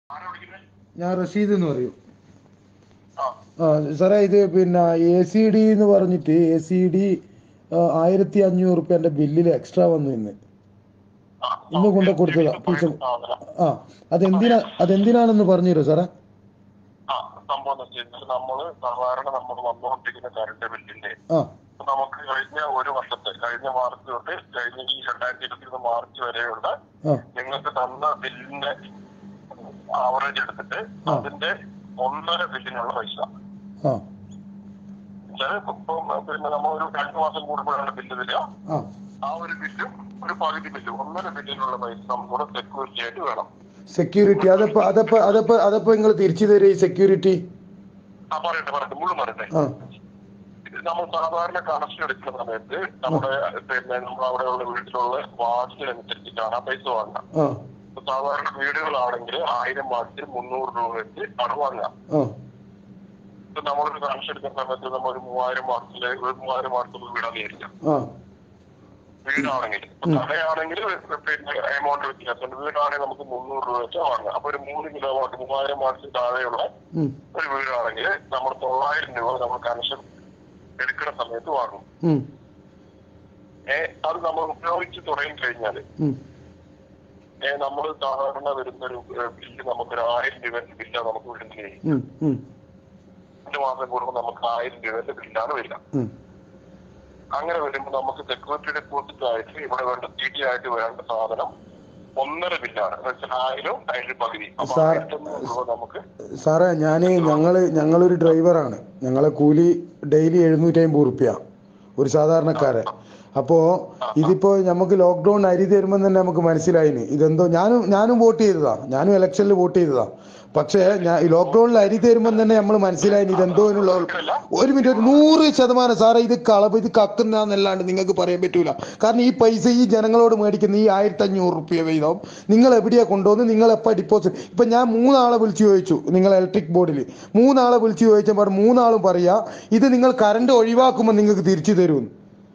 ആരാ വിളിക്കുന്നത് ഞാൻ റഷീദ് എന്ന് പറയും ആ ആ സാറേ ഇത് പിന്നെ എ സി ഡി എന്ന് പറഞ്ഞിട്ട് എ സി ഡി ആയിരത്തി അഞ്ഞൂറ് റുപ്യൻ്റെ ബില്ലിൽ എക്സ്ട്രാ വന്നു ഇന്ന് ആ, ഇന്ന് കൊണ്ടു കൊടുത്തതാ ടീച്ചർ ആ അതെന്തിനാ അതെന്തിനാണെന്ന് പറഞ്ഞു തരുമോ സാറേ ആ സംഭവം എന്ന് വെച്ചാൽ നമ്മള് സാധാരണ നമ്മൾ വന്നുകൊണ്ടിരിക്കുന്ന കറണ്ട് ബില്ലിന്റെ ആ നമുക്ക് കഴിഞ്ഞ ഒരു വർഷത്തെ കഴിഞ്ഞ മാർച്ച് തൊട്ട് കഴിഞ്ഞ ഈ രണ്ടായിരത്തി ഇരുപത്തി മാർച്ച് വരെയുള്ള ആ നിങ്ങൾക്ക് തന്ന ബില്ലിന്റെ ആവറേജ് എടുത്തിട്ട് ആ. അതിന്റെ ഒന്നര ബില്ലിനുള്ള പൈസ ആ ചില ഇപ്പം പിന്നെ നമ്മൾ ഒരു രണ്ടു മാസം കൂടുമ്പോഴാണ് ബില്ല് തരിക ആ ആ ഒരു ബില്ലും ഒരു പകുതി ബില്ലും ഒന്നര ബില്ലിനുള്ള പൈസ നമുക്കൂടെ സെക്യൂരിറ്റി ആയിട്ട് വേണം സെക്യൂരിറ്റി അതപ്പോ അതപ്പോ അതപ്പോ അതപ്പോ നിങ്ങൾ തിരിച്ചു തരും ഈ സെക്യൂരിറ്റി ആ പറയട്ടെ പറയട്ടെ മുള്ളു പറയട്ടെ ആ ഇത് നമ്മൾ സാധാരണ കണക്ഷൻ എടുക്കുന്ന സമയത്ത് നമ്മുടെ പിന്നെ നമ്മൾ അവിടെയുള്ള വീട്ടിലുള്ള വാട്സിനനുസരിച്ചിട്ടാണ് ആ പൈസ വാങ്ങുക ആ ഇപ്പൊ സാധാരണ വീടുകളാണെങ്കിൽ ആയിരം വാട്സിന് മുന്നൂറ് രൂപ വെച്ച് ആണ് വാങ്ങുക ആ ഇപ്പൊ നമ്മളൊരു കണക്ഷൻ എടുക്കുന്ന സമയത്ത് നമ്മൾ ഒരു മൂവായിരം വാട്സില് ഒരു മൂവായിരം വാട്സിൽ വീടാന്ന് വിചാരിക്കാം ആ വീടാണെങ്കിൽ ഇപ്പൊ കടയാണെങ്കിൽ പിന്നെ എമൗണ്ട് വ്യത്യാസമുണ്ട് വീടാണെങ്കിൽ നമുക്ക് മുന്നൂറ് രൂപ വെച്ചാൽ വാങ്ങാം അപ്പൊ ഒരു മൂന്ന് കിലോ വാട്ട് മൂവായിരം വാട്സിൽ താഴെയുള്ള ഉം, ഒരു വീടാണെങ്കിൽ നമ്മൾ തൊള്ളായിരം രൂപ നമ്മൾ കണക്ഷൻ എടുക്കുന്ന സമയത്ത് വാങ്ങും ഉം, ഏ അത് നമ്മൾ ഉപയോഗിച്ച് തുടങ്ങി കഴിഞ്ഞാൽ ഉം. ഏ നമ്മൾ സാധാരണ വരുന്ന ഒരു ബില്ല് നമുക്കൊരു ആയിരം രൂപന്റെ ബില്ലാണ് നമുക്ക് വിടുന്നത് ഉം, ഉം, രണ്ട് മാസം കൂടുമ്പോൾ നമുക്ക് ആയിരം രൂപന്റെ ബില്ലാണ് വരിക ഉം. അങ്ങനെ വരുമ്പോൾ നമുക്ക് സെക്യൂരിറ്റി ഡെപ്പോസിറ്റ് ആയിട്ട് ഇവിടെ വേണ്ട ടി ടി ആയിട്ട് വേണ്ട സാധനം ഒന്നര ബില്ലാണ് എന്ന് വെച്ചാൽ ആയിരം അതിന്റെ പകുതി അപ്പൊ സാർ- ആയിരത്തൊന്നൂറ് രൂപ നമുക്ക് സാറേ ഞാൻ ഞങ്ങള് ഞങ്ങളൊരു ഡ്രൈവറാണ് ഞങ്ങളെ കൂലി ഡെയിലി എഴുന്നൂറ്റി അമ്പത് റുപ്യ ഒരു സാധാരണക്കാരൻ അപ്പോ ഇതിപ്പോ നമുക്ക് ലോക്ക്ഡൌൺ അരി തരുമ്പോൾ തന്നെ നമുക്ക് മനസ്സിലായിന് ഇതെന്തോ ഞാനും ഞാനും വോട്ട് ചെയ്തതാ ഞാനും ഇലക്ഷനിൽ വോട്ട് ചെയ്തതാ പക്ഷേ ഞാൻ ഈ ലോക്ക്ഡൌണിൽ അരി തരുമ്പോൾ തന്നെ നമ്മൾ മനസ്സിലായിന് ഇതെന്തോ ഇതിനുള്ള ഒരു മിനിറ്റ് ഒരു നൂറ് ശതമാനം സാറേ ഇത് കളവ് ഇത് കക്കുന്നല്ലാണ്ട് നിങ്ങൾക്ക് പറയാൻ പറ്റൂല കാരണം ഈ പൈസ ഈ ജനങ്ങളോട് മേടിക്കുന്ന ഈ ആയിരത്തി അഞ്ഞൂറ് റുപ്യ വീതം നിങ്ങൾ എവിടെയാ കൊണ്ടുവന്ന് നിങ്ങൾ എപ്പോൾ ഡിപ്പോസിറ്റ് ഇപ്പൊ ഞാൻ മൂന്നാളെ വിളിച്ചു ചോദിച്ചു നിങ്ങൾ ഇലക്ട്രിക് ബോർഡിൽ മൂന്നാളെ വിളിച്ചു ചോദിച്ചപ്പോൾ മൂന്നാളും പറയാ ഇത് നിങ്ങൾ കറണ്ട് ഒഴിവാക്കുമ്പോൾ നിങ്ങൾക്ക് തിരിച്ചു തരുമെന്ന്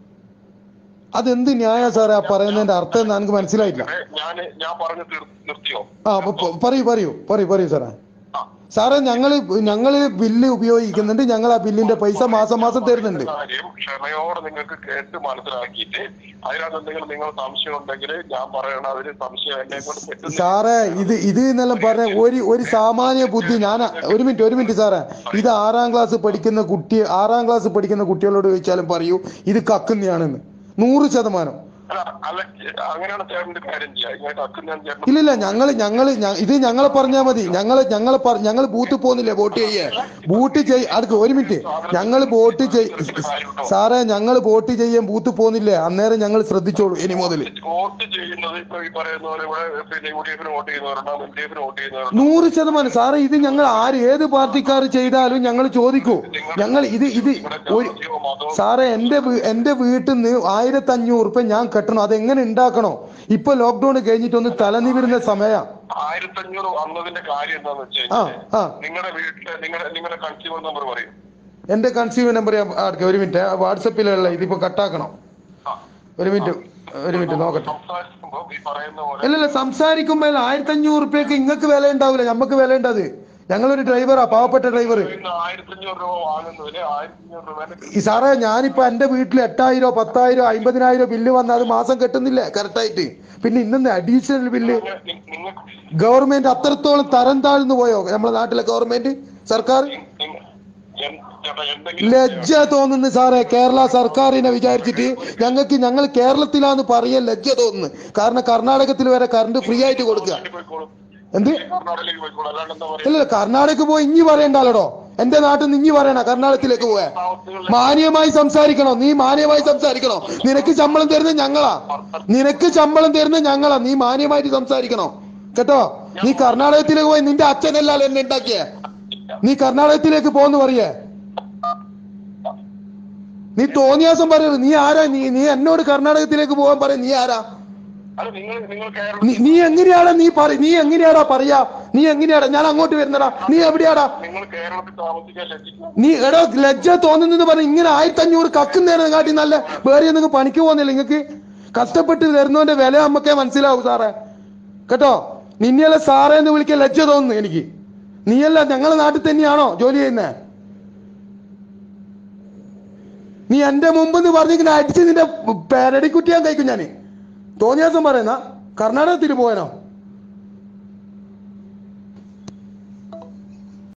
അതെന്ത് ന്യായ സാറേ ആ പറയുന്നതിന്റെ അർത്ഥം എന്താ എനിക്ക് മനസ്സിലായില്ല ഞാൻ ഞാൻ പറഞ്ഞു തീർ- നിർത്തിയോ ആ അപ്പൊ പ- പറയൂ പറയൂ പറയൂ പറയൂ സാറേ ആ. സാറേ ഞങ്ങള് ഞങ്ങള് ബില്ല് ഉപയോഗിക്കുന്നുണ്ട് ഞങ്ങൾ ആ ബില്ലിന്റെ പൈസ മാസം മാസം തരുന്നുണ്ട് കാര്യം ക്ഷമയോടെ നിങ്ങൾക്ക് കേട്ട് മനസ്സിലാക്കിയിട്ട് അതിനകത്ത് എന്തെങ്കിലും നിങ്ങൾ സംശയം ഉണ്ടെങ്കിൽ ഞാൻ പറയണ അതിന് സംശയം എന്നെ കൊണ്ട് പറ്റുന്ന സാറേ ഇത് ഇത് എന്നെല്ലാം പറഞ്ഞ ഒരു ഒരു സാമാന്യ ബുദ്ധി ഞാൻ ഒരു മിനിറ്റ് ഒരു മിനിറ്റ് സാറേ ഇത് ആറാം ക്ലാസ് പഠിക്കുന്ന കുട്ടി ആറാം ക്ലാസ് പഠിക്കുന്ന കുട്ടികളോട് ചോദിച്ചാലും പറയൂ ഇത് കക്കുന്നയാണെന്ന് നൂറ് ശതമാനം അല്ല അല്ല അങ്ങനെയാണ് ചേട്ടന്റെ കാര്യം ചെയ്യാം ഇങ്ങനെ കക്കുന്ന ചേട്ടൻ ഇല്ലില്ല ഞങ്ങള് ഞങ്ങള് ഞ- ഇത് ഞങ്ങളെ പറഞ്ഞാൽ മതി ഞങ്ങള് ഞങ്ങളെ പറ- ഞങ്ങള് ബൂത്ത് പോകുന്നില്ലേ വോട്ട് ചെയ്യേ വോട്ട് ചെയ് അടുക്ക് ഒരു മിനിറ്റ് ഞങ്ങള് വോട്ട് ചെയ് സാറേ ഞങ്ങള് വോട്ട് ചെയ്യാൻ ബൂത്ത് പോകുന്നില്ലേ അന്നേരം ഞങ്ങൾ ശ്രദ്ധിച്ചോളൂ ഇനി മുതൽ വോട്ട് ചെയ്യുന്നത് ഇപ്പൊ ഈ പറയുന്ന പോലെ ഇവിടെ പിന്നെ യു ഡി എഫിന് വോട്ട് ചെയ്യുന്നവരുണ്ടാവും എൽ ഡി എഫിന് വോട്ട് ചെയ്യുന്നവരുണ്ടാവും നൂറ് ശതമാനം സാറേ ഇത് ഞങ്ങൾ ആര് ഏത് പാർട്ടിക്കാർ ചെയ്താലും ഞങ്ങൾ ചോദിക്കൂ ഞങ്ങൾ ഇത് ഇത് ഒരു ജാതിയോ മതമോ സാറേ എന്റെ വീ- എന്റെ വീട്ടിൽ നിന്ന് ആയിരത്തി അഞ്ഞൂറ് റുപ്യ ഞാൻ കെട്ടണം അതെങ്ങനെ ഉണ്ടാക്കണോ ഇപ്പൊ ലോക്ക്ഡൌൺ കഴിഞ്ഞിട്ടൊന്ന് തലനിവിരുന്ന സമയ ആയിരത്തഞ്ഞൂറ് വന്നതിന്റെ കാര്യം എന്താന്ന് വെച്ച് ആ കഴിഞ്ഞാൽ ആ നിങ്ങളുടെ വീട്ടിലെ നിങ്ങളുടെ നിങ്ങളുടെ കൺസ്യൂമർ നമ്പർ പറയും എന്റെ കൺസ്യൂമർ നമ്പർ ഞാൻ ആർക്ക് ഒരു മിനിറ്റ് വാട്സപ്പിലുള്ള ഇതിപ്പോ കട്ടാക്കണം ആ. ഒരു മിനിറ്റ് ഒരു മിനിറ്റ് നോക്കട്ടെ സംസാരിക്കുമ്പോ ഈ പറയുന്ന പോലെ ഇല്ലല്ല സംസാരിക്കുമ്പോൾ ആയിരത്തി അഞ്ഞൂറ് റുപ്യക്ക് ഇങ്ങക്ക് വില ഉണ്ടാവില്ല ഞമ്മക്ക് വില ഉണ്ടത് ഞങ്ങളൊരു ഡ്രൈവറാ പാവപ്പെട്ട ഡ്രൈവർ ആയിരത്തഞ്ഞൂറ് രൂപ വാങ്ങുന്നതിന് ആയിരത്തഞ്ഞൂറ് രൂപ ഈ സാറേ ഞാനിപ്പോ എന്റെ വീട്ടിൽ എട്ടായിരോ പത്തായിരോ അമ്പതിനായിരോ ബില്ല് വന്നാൽ അത് മാസം കെട്ടുന്നില്ലേ കറക്റ്റായിട്ട് പിന്നെ ഇന്നെ അഡീഷണൽ ബില്ല് നിങ്ങൾക്ക് ഗവൺമെന്റ് അത്രത്തോളം തരം താഴ്ന്നു പോയോ നമ്മുടെ നാട്ടിലെ ഗവൺമെന്റ് സർക്കാർ എന്തെങ്കിലും ലജ്ജ തോന്നുന്നു സാറേ കേരള സർക്കാരിനെ വിചാരിച്ചിട്ട് ഞങ്ങൾക്ക് ഞങ്ങൾ കേരളത്തിലാന്ന് പറയാൻ ലജ്ജ തോന്നുന്നു കാരണം കർണാടകത്തിൽ വരെ കറണ്ട് ഫ്രീ ആയിട്ട് കൊടുക്കുക പോയിക്കോളും എന്ത് കർണാടകയിലേക്ക് പോയിക്കോളും അല്ലാണ്ട് എന്താ പറയാ ഇല്ല കർണാടക പോയി ഇഞ്ഞി പറയണ്ടല്ലോ എന്റെ നാട്ടിൽ നിന്ന് ഇഞ്ഞി പറയണ കർണാടകത്തിലേക്ക് പോയാ മാന്യമായി സംസാരിക്കണോ നീ മാന്യമായി സംസാരിക്കണോ നിനക്ക് ശമ്പളം തരുന്നത് ഞങ്ങളാ നിനക്ക് ശമ്പളം തരുന്നത് ഞങ്ങളാ നീ മാന്യമായിട്ട് സംസാരിക്കണോ കേട്ടോ നീ കർണാടകത്തിലേക്ക് പോയി നിന്റെ അച്ഛനല്ലാൽ എന്നെ ഉണ്ടാക്കിയേ നീ കർണാടകത്തിലേക്ക് പോന്ന് പറയേ നീ തോന്നിയാസം പറയരുത് നീ ആരാ നീ നീ എന്നോട് കർണാടകത്തിലേക്ക് പോകാൻ പറയും നീ ആരാ അല്ല നിങ്ങൾ നിങ്ങൾ കേരളം നീ നീ എങ്ങനെയാടാ നീ പറ നീ എങ്ങനെയാടാ പറയാ നീ എങ്ങനെയാടാ ഞാൻ അങ്ങോട്ട് വരുന്നടാ നീ എവിടെയാടാ നിങ്ങൾ കേരളത്തിൽ താമസിക്കാൻ ലഭിക്കും നീ എടോ ലജ്ജ തോന്നുന്നെന്ന് പറഞ്ഞ ഇങ്ങനെ ആയിരത്തി അഞ്ഞൂറ് കക്കുന്നേനെ കാട്ടി നല്ല വേറെ നിങ്ങൾക്ക് പണിക്ക് പോകുന്നില്ല നിങ്ങൾക്ക് കഷ്ടപ്പെട്ട് തരുന്നവന്റെ വില നമുക്കേ മനസ്സിലാവും സാറേ കേട്ടോ നിന്നെയല്ല സാറേ എന്ന് വിളിക്കാൻ ലജ്ജ തോന്നുന്നു എനിക്ക് നീയല്ല ഞങ്ങളെ നാട്ടിൽ തന്നെയാണോ ജോലി ചെയ്യുന്നത് നീ എന്റെ മുമ്പ് എന്ന് പറഞ്ഞിങ്ങനെ അടിച്ച് നിന്റെ പേരടിക്കുറ്റി ഞാൻ കഴിക്കും ഞാൻ തോന്നിയാസം പറയുന്ന കർണാടകത്തിൽ പോയാനോ